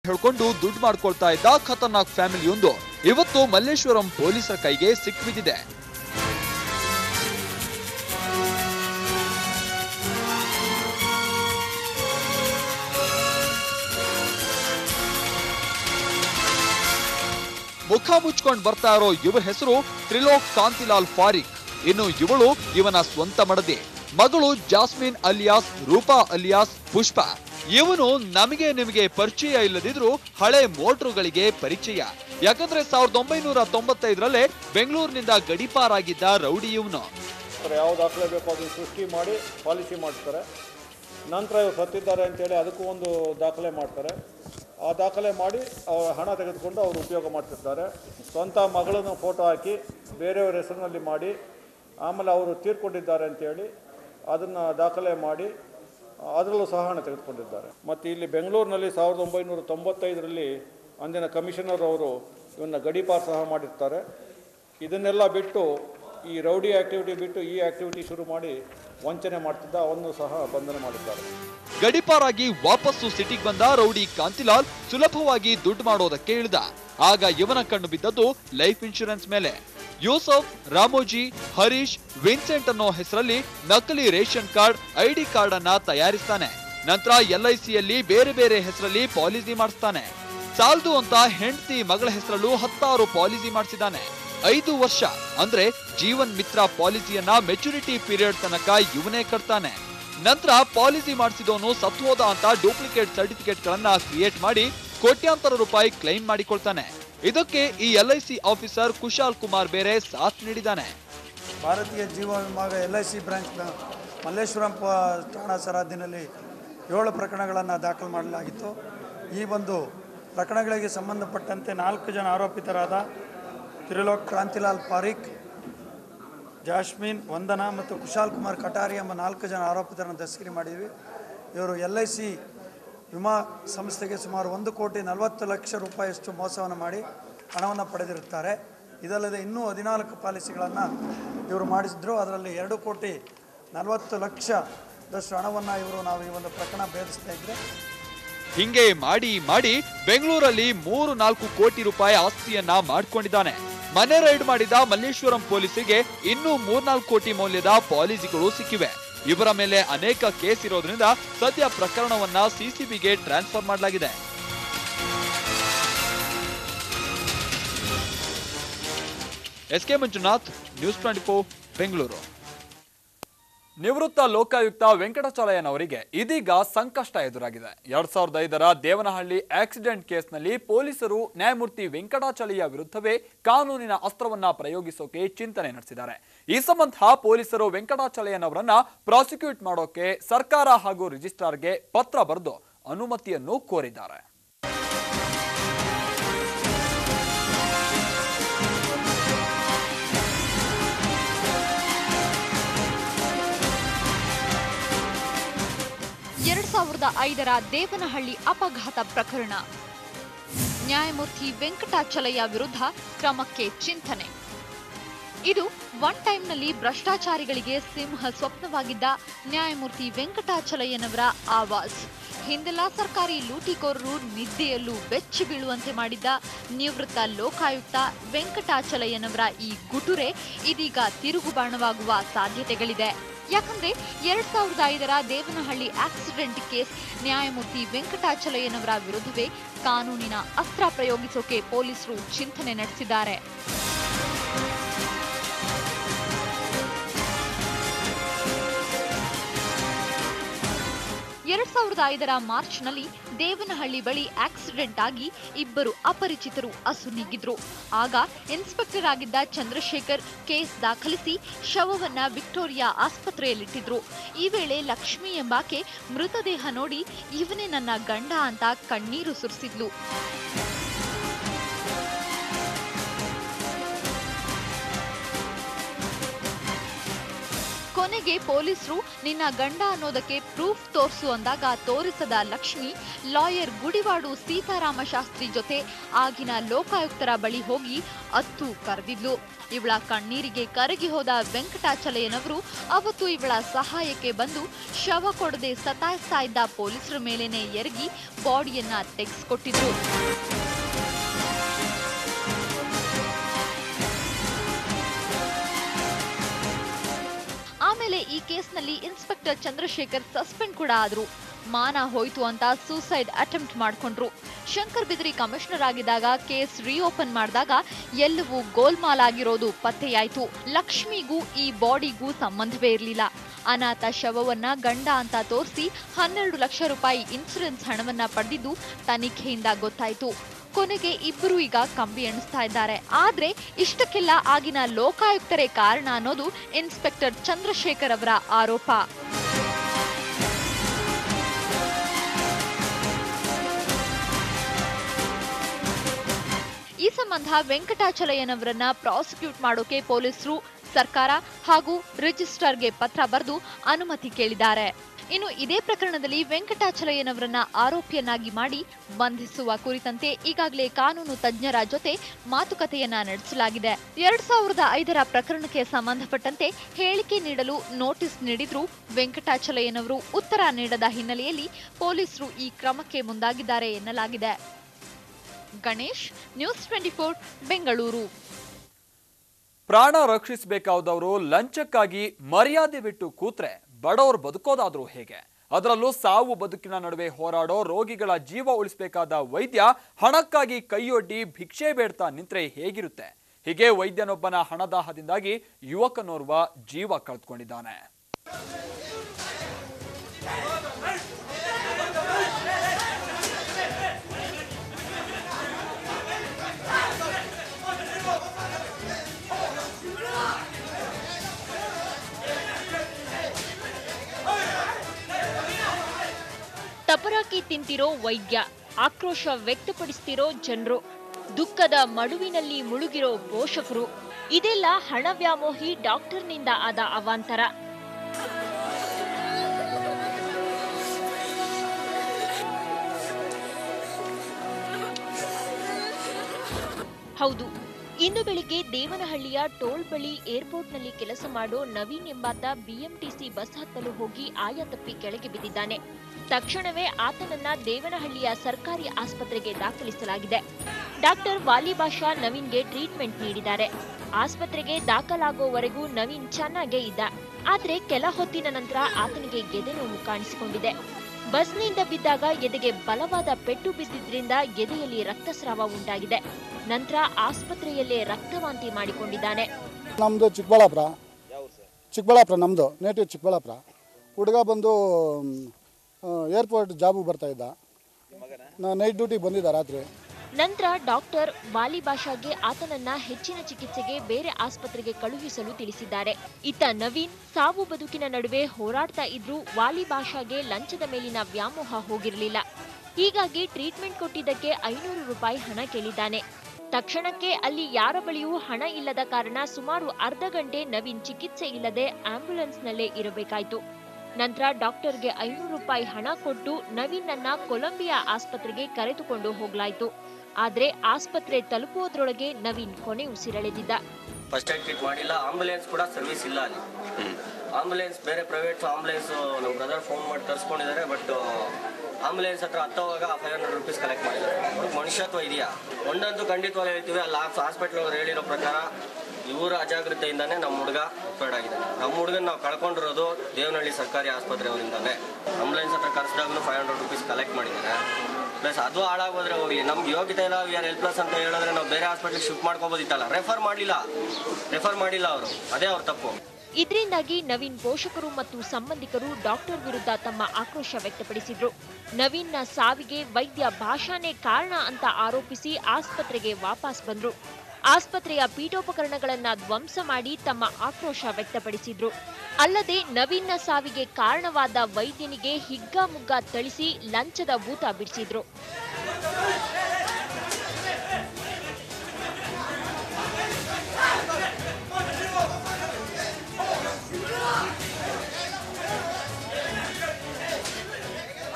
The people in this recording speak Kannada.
ಹೇಳ್ಕೊಂಡು ದುಡ್ಡು ಮಾಡ್ಕೊಳ್ತಾ ಇದ್ದ ಖತರ್ನಾಕ್ ಫ್ಯಾಮಿಲಿಯೊಂದು ಇವತ್ತು ಮಲ್ಲೇಶ್ವರಂ ಪೊಲೀಸರ ಕೈಗೆ ಸಿಕ್ಬಿದ್ದಿದೆ ಮುಖ ಮುಚ್ಕೊಂಡ್ ಬರ್ತಾ ಇರೋ ಇವರ ಹೆಸರು ತ್ರಿಲೋಕ್ ಕಾಂತಿಲಾಲ್ ಫಾರಿಕ್ ಇನ್ನು ಇವಳು ಇವನ ಸ್ವಂತ ಮಡದಿ ಮಗಳು Jasmine alias Rupa alias Pushpa ಇವನು ನಮಗೆ ನಿಮಗೆ ಪರಿಚಯ ಇಲ್ಲದಿದ್ರು ಹಳೆ ಮೋಟ್ರುಗಳಿಗೆ ಪರಿಚಯ ಯಾಕಂದ್ರೆ ಸಾವಿರದ ಒಂಬೈನೂರ ತೊಂಬತ್ತೈದರಲ್ಲೇ ಬೆಂಗಳೂರಿನಿಂದ ಗಡಿಪಾರಾಗಿದ್ದ ರೌಡಿ ಇವನು ನಂತರ ಯಾವ ದಾಖಲೆ ಬೇಕೋ ಅದನ್ನು ಸೃಷ್ಟಿ ಮಾಡಿ ಪಾಲಿಸಿ ಮಾಡ್ತಾರೆ ನಂತರ ಇವ್ರು ಸತ್ತಿದ್ದಾರೆ ಅಂತೇಳಿ ಅದಕ್ಕೂ ಒಂದು ದಾಖಲೆ ಮಾಡ್ತಾರೆ ಆ ದಾಖಲೆ ಮಾಡಿ ಅವ್ರ ಹಣ ತೆಗೆದುಕೊಂಡು ಅವರು ಉಪಯೋಗ ಮಾಡ್ತಿರ್ತಾರೆ ಸ್ವಂತ ಮಗಳನ್ನು ಫೋಟೋ ಹಾಕಿ ಬೇರೆಯವ್ರ ಹೆಸರಿನಲ್ಲಿ ಮಾಡಿ ಆಮೇಲೆ ಅವರು ತೀರ್ಕೊಂಡಿದ್ದಾರೆ ಅಂತೇಳಿ ಅದನ್ನು ದಾಖಲೆ ಮಾಡಿ ಅದರಲ್ಲೂ ಸಹ ಹಣ ತೆಗೆದುಕೊಂಡಿದ್ದಾರೆ ಮತ್ತು ಇಲ್ಲಿ ಬೆಂಗಳೂರಿನಲ್ಲಿ ಸಾವಿರದ ಒಂಬೈನೂರ ತೊಂಬತ್ತೈದರಲ್ಲಿ ಅಂದಿನ ಕಮಿಷನರ್ ಅವರು ಇವನ್ನ ಗಡೀಪಾರ್ ಸಹ ಮಾಡಿರ್ತಾರೆ ಇದನ್ನೆಲ್ಲ ಬಿಟ್ಟು ಈ ರೌಡಿ ಆ್ಯಕ್ಟಿವಿಟಿ ಬಿಟ್ಟು ಈ ಆ್ಯಕ್ಟಿವಿಟಿ ಶುರು ಮಾಡಿ ವಂಚನೆ ಮಾಡ್ತಿದ್ದ ಅವನ್ನು ಸಹ ಬಂಧನ ಮಾಡಿದ್ದಾರೆ ಗಡಿಪಾರಾಗಿ ವಾಪಸ್ಸು ಸಿಟಿಗೆ ಬಂದ ರೌಡಿ ಕಾಂತಿಲಾಲ್ ಸುಲಭವಾಗಿ ದುಡ್ಡು ಮಾಡೋದಕ್ಕೆ ಇಳಿದ ಆಗ ಇವನ ಕಣ್ಣು ಬಿದ್ದದ್ದು ಲೈಫ್ ಇನ್ಶೂರೆನ್ಸ್ ಮೇಲೆ ಯೂಸಫ್ ರಾಮೋಜಿ ಹರೀಶ್ ವಿನ್ಸೆಂಟ್ ಅನ್ನೋ ಹೆಸರಲ್ಲಿ ನಕಲಿ ರೇಷನ್ ಕಾರ್ಡ್ ಐಡಿ ಕಾರ್ಡ್ ಅನ್ನ ತಯಾರಿಸ್ತಾನೆ ನಂತರ ಎಲ್ಐಸಿಯಲ್ಲಿ ಬೇರೆ ಬೇರೆ ಹೆಸರಲ್ಲಿ ಪಾಲಿಸಿ ಮಾಡಿಸ್ತಾನೆ ಸಾಲದು ಅಂತ ಹೆಂಡತಿ ಮಗಳ ಹೆಸರಲ್ಲೂ ಹತ್ತಾರು ಪಾಲಿಸಿ ಮಾಡಿಸಿದ್ದಾನೆ ಐದು ವರ್ಷ ಅಂದ್ರೆ ಜೀವನ್ ಮಿತ್ರ ಪಾಲಿಸಿಯನ್ನ ಮೆಚುರಿಟಿ ಪೀರಿಯಡ್ ತನಕ ಇವನೇ ಕಟ್ತಾನೆ ನಂತರ ಪಾಲಿಸಿ ಮಾಡಿಸಿದವನು ಸತ್ತು ಹೋದ ಅಂತ ಡೂಪ್ಲಿಕೇಟ್ ಸರ್ಟಿಫಿಕೇಟ್ ಗಳನ್ನ ಕ್ರಿಯೇಟ್ ಮಾಡಿ ಕೋಟ್ಯಾಂತರ ರೂಪಾಯಿ ಕ್ಲೈಮ್ ಮಾಡಿಕೊಳ್ತಾನೆ ಇದಕ್ಕೆ ಈ ಎಲ್ಐಸಿ ಆಫೀಸರ್ ಕುಶಾಲ್ ಕುಮಾರ್ ಬೇರೆ ಸಾಥ್ ನೀಡಿದ್ದಾನೆ ಭಾರತೀಯ ಜೀವ ವಿಭಾಗ ಎಲ್ ಐ ಸಿ ಬ್ರಾಂಚ್ನ ಮಲ್ಲೇಶ್ವರಂ ಪ ಠಾಣಾ ಸರಹದ್ದಿನಲ್ಲಿ ಏಳು ಪ್ರಕರಣಗಳನ್ನು ದಾಖಲು ಮಾಡಲಾಗಿತ್ತು ಈ ಒಂದು ಪ್ರಕರಣಗಳಿಗೆ ಸಂಬಂಧಪಟ್ಟಂತೆ ನಾಲ್ಕು ಜನ ಆರೋಪಿತರಾದ ತ್ರಿಲೋಕ್ ಕ್ರಾಂತಿಲಾಲ್ ಪಾರಿಕ್ ಜಾಸ್ಮಿನ್ ವಂದನಾ ಮತ್ತು ಕುಶಾಲ್ ಕುಮಾರ್ ಕಟಾರಿ ಎಂಬ ನಾಲ್ಕು ಜನ ಆರೋಪಿತರನ್ನು ದಸ್ತಗಿರಿ ಮಾಡಿದ್ವಿ ಇವರು ಎಲ್ ಐ ಸಿ ವಿಮಾ ಸಂಸ್ಥೆಗೆ ಸುಮಾರು ಒಂದು ಕೋಟಿ ನಲವತ್ತು ಲಕ್ಷ ರೂಪಾಯಿಯಷ್ಟು ಮೋಸವನ್ನು ಮಾಡಿ ಹಣವನ್ನು ಪಡೆದಿರುತ್ತಾರೆ ಇದಲ್ಲದೆ ಇನ್ನೂ ಹದಿನಾಲ್ಕು ಪಾಲಿಸಿಗಳನ್ನು ಇವರು ಮಾಡಿಸಿದ್ರು ಅದರಲ್ಲಿ ಎರಡು ಕೋಟಿ ನಲವತ್ತು ಲಕ್ಷದಷ್ಟು ಹಣವನ್ನು ಇವರು ನಾವು ಈ ಒಂದು ಪ್ರಕರಣ ಭೇದಿಸ್ತಾ ಇದ್ದರೆ ಹಿಂಗೆ ಮಾಡಿ ಮಾಡಿ ಬೆಂಗಳೂರಲ್ಲಿ ಮೂರು ನಾಲ್ಕು ಕೋಟಿ ರೂಪಾಯಿ ಆಸ್ತಿಯನ್ನ ಮಾಡ್ಕೊಂಡಿದ್ದಾನೆ ಮನೆ ರೈಡ್ ಮಾಡಿದ ಮಲ್ಲೇಶ್ವರಂ ಪೊಲೀಸರಿಗೆ ಇನ್ನೂ ಮೂರ್ನಾಲ್ಕು ಕೋಟಿ ಮೌಲ್ಯದ ಪಾಲಿಸಿಗಳು ಸಿಕ್ಕಿವೆ ಇವರ ಮೇಲೆ ಅನೇಕ ಕೇಸ್ ಇರೋದ್ರಿಂದ ಸದ್ಯ ಪ್ರಕರಣವನ್ನ ಸಿಸಿಬಿಗೆ ಟ್ರಾನ್ಸ್ಫರ್ ಮಾಡಲಾಗಿದೆ S K Manjunath news twenty four Bengaluru ನಿವೃತ್ತ ಲೋಕಾಯುಕ್ತ ವೆಂಕಟಾಚಲಯ್ಯನವರಿಗೆ ಇದೀಗ ಸಂಕಷ್ಟ ಎದುರಾಗಿದೆ ಎರಡ್ ಸಾವಿರದ ಐದರ ದೇವನಹಳ್ಳಿ ಆಕ್ಸಿಡೆಂಟ್ ಕೇಸ್ನಲ್ಲಿ ಪೊಲೀಸರು ನ್ಯಾಯಮೂರ್ತಿ ವೆಂಕಟಾಚಲಯ್ಯ ವಿರುದ್ಧವೇ ಕಾನೂನಿನ ಅಸ್ತ್ರವನ್ನ ಪ್ರಯೋಗಿಸೋಕೆ ಚಿಂತನೆ ನಡೆಸಿದ್ದಾರೆ ಈ ಸಂಬಂಧ ಪೊಲೀಸರು ವೆಂಕಟಾಚಲಯ್ಯನವರನ್ನ ಪ್ರಾಸಿಕ್ಯೂಟ್ ಮಾಡೋಕೆ ಸರ್ಕಾರ ಹಾಗೂ ರಿಜಿಸ್ಟ್ರಾರ್ಗೆ ಪತ್ರ ಬರೆದು ಅನುಮತಿಯನ್ನು ಕೋರಿದ್ದಾರೆ ಎರಡ್ ಸಾವಿರದ ಐದರ ದೇವನಹಳ್ಳಿ ಅಪಘಾತ ಪ್ರಕರಣ ನ್ಯಾಯಮೂರ್ತಿ ವೆಂಕಟಾಚಲಯ್ಯ ವಿರುದ್ಧ ಕ್ರಮಕ್ಕೆ ಚಿಂತನೆ ಇದು ಒನ್ ಟೈಮ್ನಲ್ಲಿ ಭ್ರಷ್ಟಾಚಾರಿಗಳಿಗೆ ಸಿಂಹ ಸ್ವಪ್ನವಾಗಿದ್ದ ನ್ಯಾಯಮೂರ್ತಿ ವೆಂಕಟಾಚಲಯ್ಯನವರ ಆವಾಜ್ ಹಿಂದೆಲ್ಲ ಸರ್ಕಾರಿ ಲೂಟಿಕೋರರು ನಿದ್ದೆಯಲ್ಲೂ ಬೆಚ್ಚಿ ಬೀಳುವಂತೆ ಮಾಡಿದ್ದ ನಿವೃತ್ತ ಲೋಕಾಯುಕ್ತ ವೆಂಕಟಾಚಲಯ್ಯನವರ ಈ ಗುಟುರೆ ಇದೀಗ ತಿರುಗುಬಾಣವಾಗುವ ಸಾಧ್ಯತೆಗಳಿದೆ ಯಾಕಂದ್ರೆ ಎರಡ್ ಸಾವಿರದ ಐದರ ದೇವನಹಳ್ಳಿ ಆಕ್ಸಿಡೆಂಟ್ ಕೇಸ್ ನ್ಯಾಯಮೂರ್ತಿ ವೆಂಕಟಾಚಲಯ್ಯನವರ ವಿರುದ್ಧವೇ ಕಾನೂನಿನ ಅಸ್ತ್ರ ಪ್ರಯೋಗಿಸೋಕೆ ಪೊಲೀಸರು ಚಿಂತನೆ ನಡೆಸಿದ್ದಾರೆ ಎರಡ್ ಸಾವಿರದ ಐದರ ಮಾರ್ಚ್ನಲ್ಲಿ ದೇವನಹಳ್ಳಿ ಬಳಿ ಆಕ್ಸಿಡೆಂಟ್ ಆಗಿ ಇಬ್ಬರು ಅಪರಿಚಿತರು ಅಸುನೀಗಿದ್ರು ಆಗ ಇನ್ಸ್ಪೆಕ್ಟರ್ ಆಗಿದ್ದ ಚಂದ್ರಶೇಖರ್ ಕೇಸ್ ದಾಖಲಿಸಿ ಶವವನ್ನ ವಿಕ್ಟೋರಿಯಾ ಆಸ್ಪತ್ರೆಯಲ್ಲಿಟ್ಟಿದ್ರು ಈ ವೇಳೆ ಲಕ್ಷ್ಮಿ ಎಂಬಾಕೆ ಮೃತದೇಹ ನೋಡಿ ಇವನೇ ನನ್ನ ಗಂಡ ಅಂತ ಕಣ್ಣೀರು ಸುರಿಸಿದ್ಲು ಕೊನೆಗೆ ಪೊಲೀಸರು ನಿನ್ನ ಗಂಡ ಅನ್ನೋದಕ್ಕೆ ಪ್ರೂಫ್ ತೋರಿಸು ಅಂದಾಗ ತೋರಿಸದ ಲಕ್ಷ್ಮಿ ಲಾಯರ್ ಗುಡಿವಾಡು ಸೀತಾರಾಮ ಶಾಸ್ತ್ರಿ ಜೊತೆ ಆಗಿನ ಲೋಕಾಯುಕ್ತರ ಬಳಿ ಹೋಗಿ ಅತ್ತು ಕರೆದಿದ್ಲು ಇವಳ ಕಣ್ಣೀರಿಗೆ ಕರಗಿ ಹೋದ ವೆಂಕಟಾಚಲಯ್ಯನವರು ಅವತ್ತು ಇವಳ ಸಹಾಯಕ್ಕೆ ಬಂದು ಶವ ಕೊಡದೆ ಸತಾಯಿಸ್ತಾ ಇದ್ದ ಪೊಲೀಸರ ಮೇಲೇನೆ ಎರಗಿ ಬಾಡಿಯನ್ನ ತೆಗೆಸ್ಕೊಟ್ಟಿದ್ರು ಆಮೇಲೆ ಈ ಕೇಸ್ನಲ್ಲಿ ಇನ್ಸ್ಪೆಕ್ಟರ್ ಚಂದ್ರಶೇಖರ್ ಸಸ್ಪೆಂಡ್ ಕೂಡ ಆದ್ರು ಮಾನ ಹೋಯ್ತು ಅಂತ ಸೂಸೈಡ್ ಅಟೆಂಪ್ಟ್ ಮಾಡ್ಕೊಂಡ್ರು ಶಂಕರ್ ಬಿದ್ರಿ ಕಮಿಷನರ್ ಆಗಿದ್ದಾಗ ಕೇಸ್ ರೀಓಪನ್ ಮಾಡಿದಾಗ ಎಲ್ಲವೂ ಗೋಲ್ಮಾಲ್ ಆಗಿರೋದು ಪತ್ತೆಯಾಯ್ತು ಲಕ್ಷ್ಮಿಗೂ ಈ ಬಾಡಿಗೂ ಸಂಬಂಧವೇ ಇರಲಿಲ್ಲ ಅನಾಥ ಶವವನ್ನ ಗಂಡ ಅಂತ ತೋರಿಸಿ ಹನ್ನೆರಡು ಲಕ್ಷ ರೂಪಾಯಿ ಇನ್ಸೂರೆನ್ಸ್ ಹಣವನ್ನ ಪಡೆದಿದ್ದು ತನಿಖೆಯಿಂದ ಗೊತ್ತಾಯ್ತು ಕೊನೆಗೆ ಇಬ್ಬರು ಈಗ ಕಂಬಿ ಎಣಿಸ್ತಾ ಇದ್ದಾರೆ ಆದ್ರೆ ಇಷ್ಟಕ್ಕೆಲ್ಲ ಆಗಿನ ಲೋಕಾಯುಕ್ತರೇ ಕಾರಣ ಅನ್ನೋದು ಇನ್ಸ್ಪೆಕ್ಟರ್ ಚಂದ್ರಶೇಖರ್ ಅವರ ಆರೋಪ ಈ ಸಂಬಂಧ ವೆಂಕಟಾಚಲಯ್ಯನವರನ್ನ ಪ್ರಾಸಿಕ್ಯೂಟ್ ಮಾಡೋಕೆ ಪೊಲೀಸರು ಸರ್ಕಾರ ಹಾಗೂ ರಿಜಿಸ್ಟ್ರಾರ್ಗೆ ಪತ್ರ ಬರೆದು ಅನುಮತಿ ಕೇಳಿದ್ದಾರೆ ಇನ್ನು ಇದೇ ಪ್ರಕರಣದಲ್ಲಿ ವೆಂಕಟಾಚಲಯ್ಯನವರನ್ನ ಆರೋಪಿಯನ್ನಾಗಿ ಮಾಡಿ ಬಂಧಿಸುವ ಕುರಿತಂತೆ ಈಗಾಗಲೇ ಕಾನೂನು ತಜ್ಞರ ಜೊತೆ ಮಾತುಕತೆಯನ್ನ ನಡೆಸಲಾಗಿದೆ ಎರಡ್ ಸಾವಿರದ ಐದರ ಪ್ರಕರಣಕ್ಕೆ ಸಂಬಂಧಪಟ್ಟಂತೆ ಹೇಳಿಕೆ ನೀಡಲು ನೋಟಿಸ್ ನೀಡಿದ್ರು ವೆಂಕಟಾಚಲಯ್ಯನವರು ಉತ್ತರ ನೀಡದ ಹಿನ್ನೆಲೆಯಲ್ಲಿ ಪೊಲೀಸರು ಈ ಕ್ರಮಕ್ಕೆ ಮುಂದಾಗಿದ್ದಾರೆ ಎನ್ನಲಾಗಿದೆ Ganesh news twenty four Bengaluru ಪ್ರಾಣ ರಕ್ಷಿಸಬೇಕಾದವರು ಲಂಚಕ್ಕಾಗಿ ಮರ್ಯಾದೆ ಬಿಟ್ಟು ಕೂತ್ರೆ ಬಡವರು ಬದುಕೋದಾದ್ರೂ ಹೇಗೆ ಅದರಲ್ಲೂ ಸಾವು ಬದುಕಿನ ನಡುವೆ ಹೋರಾಡೋ ರೋಗಿಗಳ ಜೀವ ಉಳಿಸಬೇಕಾದ ವೈದ್ಯ ಹಣಕ್ಕಾಗಿ ಕೈಯೊಡ್ಡಿ ಭಿಕ್ಷೆ ಬೇಡ್ತಾ ನಿಂತ್ರೆ ಹೇಗಿರುತ್ತೆ ಹೀಗೆ ವೈದ್ಯನೊಬ್ಬನ ಹಣದಾಹದಿಂದಾಗಿ ಯುವಕನೋರ್ವ ಜೀವ ಕಳೆದುಕೊಂಡಿದ್ದಾನೆ ಟಪರಾಕಿ ತಿಂತಿರೋ ವೈದ್ಯ ಆಕ್ರೋಶ ವ್ಯಕ್ತಪಡಿಸ್ತಿರೋ ಜನರು ದುಃಖದ ಮಡುವಿನಲ್ಲಿ ಮುಳುಗಿರೋ ಪೋಷಕರು ಇದೆಲ್ಲ ಹಣ ವ್ಯಾಮೋಹಿ ಡಾಕ್ಟರ್ನಿಂದ ಆದ ಅವಾಂತರ ಹೌದು ಇಂದು ಬೆಳಿಗ್ಗೆ ದೇವನಹಳ್ಳಿಯ ಟೋಲ್ ಬಳಿ ಏರ್ಪೋರ್ಟ್ನಲ್ಲಿ ಕೆಲಸ ಮಾಡೋ ನವೀನ್ ಎಂಬಾತ ಬಿಎಂಟಿಸಿ ಬಸ್ ಹತ್ತಲು ಹೋಗಿ ಆಯ ತಪ್ಪಿ ಕೆಳಗೆ ಬಿದ್ದಿದ್ದಾನೆ ತಕ್ಷಣವೇ ಆತನನ್ನ ದೇವನಹಳ್ಳಿಯ ಸರ್ಕಾರಿ ಆಸ್ಪತ್ರೆಗೆ ದಾಖಲಿಸಲಾಗಿದೆ ಡಾಕ್ಟರ್ ವಾಲಿಬಾಷಾ ನವೀನ್ಗೆ ಟ್ರೀಟ್ಮೆಂಟ್ ನೀಡಿದ್ದಾರೆ ಆಸ್ಪತ್ರೆಗೆ ದಾಖಲಾಗುವವರೆಗೂ ನವೀನ್ ಚೆನ್ನಾಗೇ ಇದ್ದ ಆದ್ರೆ ಕೆಲ ಹೊತ್ತಿನ ನಂತರ ಆತನಿಗೆ ಎದೆ ನೋವು ಕಾಣಿಸಿಕೊಂಡಿದೆ ಬಸ್ನಿಂದ ಬಿದ್ದಾಗ ಎದೆಗೆ ಬಲವಾದ ಪೆಟ್ಟು ಬಿದ್ದಿದ್ರಿಂದ ಎದೆಯಲ್ಲಿ ರಕ್ತಸ್ರಾವ ಉಂಟಾಗಿದೆ ನಂತರ ಆಸ್ಪತ್ರೆಯಲ್ಲೇ ರಕ್ತವಾಂತಿ ಮಾಡಿಕೊಂಡಿದ್ದಾನೆ ನಮ್ಮದು ಚಿಕ್ಕಬಳ್ಳಾಪುರ ಚಿಕ್ಕಬಳ್ಳಾಪುರ ನಮ್ಮದು ನೇಟಿವ್ ಚಿಕ್ಕಬಳ್ಳಾಪುರ ಹುಡುಗ ಬಂದು ಏರ್ಪೋರ್ಟ್ ಜಾಬಿಗೆ ಬರ್ತಾ ಇದ್ದ ನಾ ನೈಟ್ ಡ್ಯೂಟಿಗೆ ಬಂದಿದ್ದ ರಾತ್ರಿ ನಂತರ ಡಾಕ್ಟರ್ ವಾಲಿಬಾಷಾಗೆ ಆತನನ್ನ ಹೆಚ್ಚಿನ ಚಿಕಿತ್ಸೆಗೆ ಬೇರೆ ಆಸ್ಪತ್ರೆಗೆ ಕಳುಹಿಸಲು ತಿಳಿಸಿದ್ದಾರೆ ಇತ್ತ ನವೀನ್ ಸಾವು ಬದುಕಿನ ನಡುವೆ ಹೋರಾಡ್ತಾ ಇದ್ರೂ ವಾಲಿಬಾಷಾಗೆ ಲಂಚದ ಮೇಲಿನ ವ್ಯಾಮೋಹ ಹೋಗಿರಲಿಲ್ಲ ಹೀಗಾಗಿ ಟ್ರೀಟ್ಮೆಂಟ್ ಕೊಟ್ಟಿದ್ದಕ್ಕೆ ಐನೂರು ರೂಪಾಯಿ ಹಣ ಕೇಳಿದ್ದಾನೆ ತಕ್ಷಣಕ್ಕೆ ಅಲ್ಲಿ ಯಾರ ಬಳಿಯೂ ಹಣ ಇಲ್ಲದ ಕಾರಣ ಸುಮಾರು ಅರ್ಧ ಗಂಟೆ ನವೀನ್ ಚಿಕಿತ್ಸೆ ಇಲ್ಲದೆ ಆಂಬ್ಯುಲೆನ್ಸ್ನಲ್ಲೇ ಇರಬೇಕಾಯ್ತು ನಂತರ ಡಾಕ್ಟರ್ಗೆ ಐನೂರು ರೂಪಾಯಿ ಹಣ ಕೊಟ್ಟು ನವೀನನ್ನ ಕೊಲಂಬಿಯಾ ಆಸ್ಪತ್ರೆಗೆ ಕರೆದುಕೊಂಡು ಹೋಗ್ಲಾಯ್ತು ಆದ್ರೆ ಆಸ್ಪತ್ರೆ ತಲುಪುವುದರೊಳಗೆ ನವೀನ್ ಕೊನೆ ಉಸಿರೆಳೆದಿದ್ದ ಫಸ್ಟ್ ಏಡ್ ಕಿಟ್ ಮಾಡಿಲ್ಲ ಆಂಬುಲೆನ್ಸ್ ಕೂಡ ಸರ್ವಿಸ್ ಇಲ್ಲ ಅಲ್ಲಿ ಆಂಬುಲೆನ್ಸ್ ಬೇರೆ ಪ್ರೈವೇಟ್ ಆಂಬುಲೆನ್ಸ್ ನಮ್ಮ ಬ್ರದರ್ ಫೋನ್ ಮಾಡಿ ತರಿಸ್ಕೊಂಡಿದ್ದಾರೆ ಬಟ್ ಆಂಬುಲೆನ್ಸ್ ಹತ್ರ ಹತ್ತೋವಾಗ ಫೈವ್ ಹಂಡ್ರೆಡ್ ರುಪೀಸ್ ಕಲೆಕ್ಟ್ ಮಾಡಿದ್ದಾರೆ ಅವ್ರಿಗೆ ಮನುಷ್ಯತ್ವ ಇದೆಯಾ ಒಂದಂತೂ ಖಂಡಿತವಾಗಿ ಹೇಳ್ತೀವಿ ಅಲ್ಲಿ ಹಾಸ್ಪಿಟ್ಲ್ ಅವ್ರು ಹೇಳಿರೋ ಪ್ರಕಾರ ಇವರ ಅಜಾಗ್ರತೆಯಿಂದಾನೇ ನಮ್ಮ ಹುಡುಗ ಎಕ್ಸ್ಪೈರ್ಡ್ ಆಗಿದೆ ನಮ್ಮ ಹುಡುಗನ ನಾವು ಕಳ್ಕೊಂಡಿರೋದು ದೇವನಹಳ್ಳಿ ಸರ್ಕಾರಿ ಆಸ್ಪತ್ರೆ ಅವರಿಂದಾನೆ ಆಂಬುಲೆನ್ಸ್ ಹತ್ರ ಕರೆಸಿದಾಗಲೂ ಫೈವ್ ಹಂಡ್ರೆಡ್ ರುಪೀಸ್ ಕಲೆಕ್ಟ್ ಮಾಡಿದ್ದಾರೆ ಪ್ಲಸ್ ಅದು ಹಾಳಾಗೋದ್ರೆ ಹೋಗ್ಲಿ ನಮ್ಗೆ ಯೋಗ್ಯತೆ ಇಲ್ಲ ವಿ ಆರ್ ಎಲ್ ಪ್ಲಸ್ ಅಂತ ಹೇಳಿದ್ರೆ ನಾವು ಬೇರೆ ಹಾಸ್ಪಿಟ್ಲಿಗೆ ಶಿಫ್ಟ್ ಮಾಡ್ಕೋಬೋದಿತ್ತಲ್ಲ ರೆಫರ್ ಮಾಡಲಿಲ್ಲ ರೆಫರ್ ಮಾಡಿಲ್ಲ ಅವರು ಅದೇ ಅವ್ರ ತಪ್ಪು ಇದರಿಂದಾಗಿ ನವೀನ್ ಪೋಷಕರು ಮತ್ತು ಸಂಬಂಧಿಕರು ಡಾಕ್ಟರ್ ವಿರುದ್ಧ ತಮ್ಮ ಆಕ್ರೋಶ ವ್ಯಕ್ತಪಡಿಸಿದ್ರು ನವೀನ್ನ ಸಾವಿಗೆ ವೈದ್ಯ ಭಾಷಾನೇ ಕಾರಣ ಅಂತ ಆರೋಪಿಸಿ ಆಸ್ಪತ್ರೆಗೆ ವಾಪಸ್ ಬಂದ್ರು ಆಸ್ಪತ್ರೆಯ ಪೀಠೋಪಕರಣಗಳನ್ನ ಧ್ವಂಸ ಮಾಡಿ ತಮ್ಮ ಆಕ್ರೋಶ ವ್ಯಕ್ತಪಡಿಸಿದ್ರು ಅಲ್ಲದೆ ನವೀನ್ನ ಸಾವಿಗೆ ಕಾರಣವಾದ ವೈದ್ಯನಿಗೆ ಹಿಗ್ಗಾಮುಗ್ಗಾ ಥಳಿಸಿ ಲಂಚದ ಊತ ಬಿಡಿಸಿದ್ರು